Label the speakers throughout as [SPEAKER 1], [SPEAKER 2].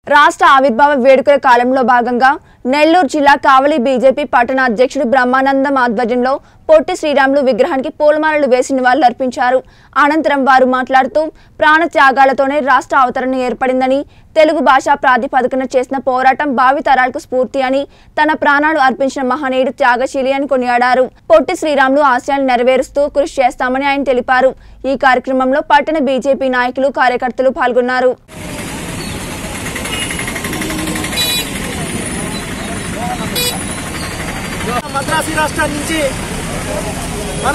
[SPEAKER 1] రాష్ట్ర ఆవిర్భావ వేడుకల కాలంలో భాగంగా నెల్లూరు జిల్లా కావలి బీజేపీ పట్టణ అధ్యక్షుడు బ్రహ్మానందం ఆధ్వర్యంలో పొట్టి శ్రీరాములు విగ్రహానికి పూలమాలలు వేసి నివాళులర్పించారు అనంతరం వారు మాట్లాడుతూ ప్రాణ త్యాగాలతోనే రాష్ట్ర అవతరణ ఏర్పడిందని తెలుగు భాషా ప్రాతిపదికన చేసిన పోరాటం భావి తరాలకు స్ఫూర్తి అని తన ప్రాణాలు అర్పించిన మహనీయుడు త్యాగశీలి అని కొనియాడారు పొట్టి శ్రీరాములు ఆశయాలు నెరవేరుస్తూ కృషి చేస్తామని ఆయన తెలిపారు ఈ కార్యక్రమంలో పట్టణ బీజేపీ నాయకులు కార్యకర్తలు పాల్గొన్నారు
[SPEAKER 2] మద్రాసు రాష్ట్రం నుంచి మన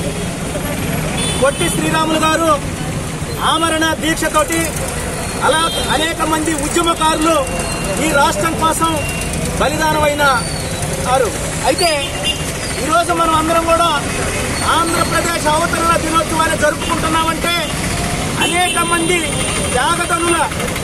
[SPEAKER 2] పొట్టి శ్రీరాములు గారు ఆమరణ దీక్షతోటి అలా అనేక మంది ఉద్యమకారులు ఈ రాష్ట్రం కోసం బలిదానమైన వారు అయితే ఈరోజు మనం అందరం కూడా ఆంధ్రప్రదేశ్ అవతరణ దినోత్సవాన్ని జరుపుకుంటున్నామంటే అనేక మంది త్యాగతనుల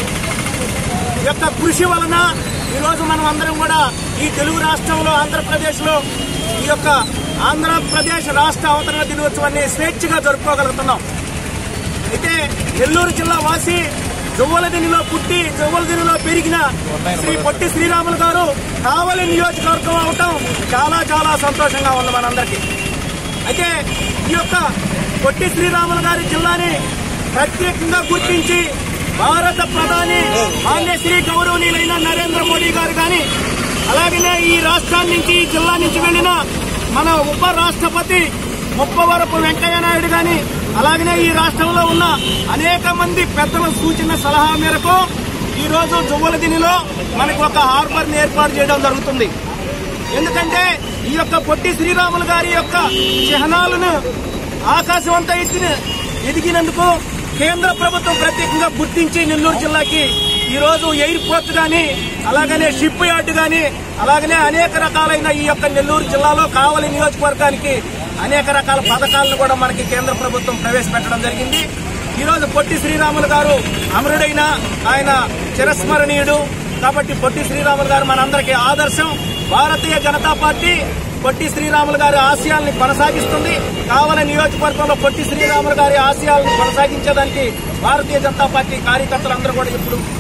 [SPEAKER 2] యొక్క కృషి వలన ఈరోజు మనం అందరం కూడా ఈ తెలుగు రాష్ట్రంలో ఆంధ్రప్రదేశ్ లో ఈ యొక్క ఆంధ్రప్రదేశ్ రాష్ట్ర అవతరణ దినోత్సవాన్ని స్వేచ్ఛగా జరుపుకోగలుగుతున్నాం అయితే నెల్లూరు జిల్లా వాసి జువ్వలదినిలో పుట్టి జువ్వలదినిలో పెరిగిన శ్రీ పొట్టి శ్రీరాములు గారు కావలి నియోజకవర్గం అవటం చాలా చాలా సంతోషంగా ఉంది మనందరికీ అయితే ఈ యొక్క పొట్టి శ్రీరాములు గారి జిల్లాని ప్రత్యేకంగా గుర్తించి భారత ప్రధాని మాన్యశ్రీ గౌరవనీయులైన నరేంద్ర మోడీ గారు కానీ అలాగనే ఈ రాష్ట్రాన్ని నుంచి ఈ జిల్లా నుంచి వెళ్లిన మన ఉప రాష్ట్రపతి ముప్పవరపు వెంకయ్య నాయుడు గాని అలాగనే ఈ రాష్ట్రంలో ఉన్న అనేక మంది పెద్దల సూచన సలహా మేరకు ఈ రోజు జువ్వలదినిలో మనకు ఒక హార్బర్ ని ఏర్పాటు చేయడం జరుగుతుంది ఎందుకంటే ఈ యొక్క పొట్టి శ్రీరాములు గారి యొక్క చిహ్నాలను ఆకాశం అంతా ఎత్తిన ఎదిగినందుకు కేంద్ర ప్రభుత్వం ప్రత్యేకంగా గుర్తించి నెల్లూరు జిల్లాకి ఈ రోజు ఎయిర్పోర్ట్ గాని అలాగనే షిప్ యార్డ్ గాని అలాగనే అనేక రకాలైన ఈ యొక్క నెల్లూరు జిల్లాలో కావలి నియోజకవర్గానికి అనేక రకాల పథకాలను కూడా మనకి కేంద్ర ప్రభుత్వం ప్రవేశపెట్టడం జరిగింది ఈ రోజు పొట్టి శ్రీరాములు గారు అమరుడైన ఆయన చిరస్మరణీయుడు కాబట్టి పొట్టి శ్రీరాములు గారు మనందరికీ ఆదర్శం భారతీయ జనతా పార్టీ పొట్టి శ్రీరాములు గారి ఆశయాల్ని కొనసాగిస్తుంది కావల నియోజకవర్గంలో పొట్టి శ్రీరాములు గారి ఆశయాలను కొనసాగించేదానికి భారతీయ జనతా పార్టీ కార్యకర్తలందరూ కూడా ఇప్పుడు